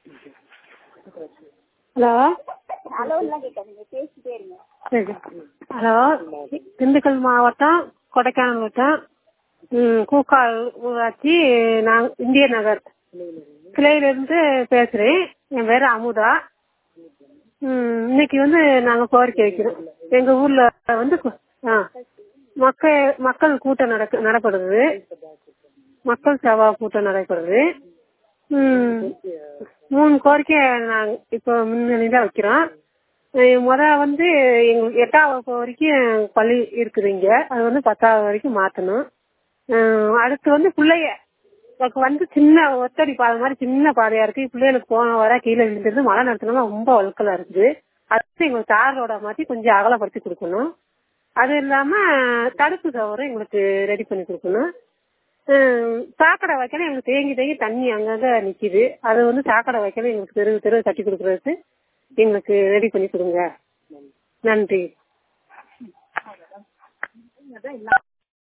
hello அளவுலாம் கேட்காதீங்க பேசிட்டே இருங்க சரி ஹலோ திண்டுக்கல் மாவட்டம் கொடைக்கானல் வட்டம் ம், கூக்கால் ஊராட்சி நான் இந்திய நகர் கிளையிலேருந்து பேசுகிறேன் என் பேர் அமுதா ம், இன்னைக்கு வந்து நாங்கள் கோரிக்கை வைக்கிறோம் எங்கள் ஊரில் வந்து கு- ஆ மக்கள் மக்கள் கூட்டம் நடக்க நடைபெறுது மக்கள் சபா கூட்டம் நடைபெறுது ம், மூணு கோரிக்கை நாங்கள் இப்போ முன்னணியில் வைக்கிறோம் அஹ் முத வந்து எங்களுக்கு எட்டாம் வகுப்பு வரைக்கும் பள்ளி இருக்குது இங்க அது வந்து பத்தாவது வரைக்கும் மாற்றணும் அடுத்து வந்து பிள்ளைய எனக்கு வந்து சின்ன ஒத்தடி பாதை மாதிரி சின்ன பாதையா இருக்கு பிள்ளைகளுக்கு போன வர கீழே விழுந்துருந்து மழை நேரத்துல ரொம்ப வழுக்கலா இருக்குது அடுத்து எங்களுக்கு தார் ரோட மாத்தி கொஞ்சம் அகலப்படுத்தி கொடுக்கணும் அது இல்லாம தடுப்பு சவரம் எங்களுக்கு ரெடி பண்ணி கொடுக்கணும் ஹம், சாக்கடை வைக்கல எங்களுக்கு தேங்கி தேங்கி தண்ணி அங்கங்க நிக்குது அது வந்து சாக்கடை வைக்கல எங்களுக்கு தெரு தெரு கட்டி கொடுக்கறதுக்கு எங்களுக்கு ரெடி பண்ணி கொடுங்க நன்றி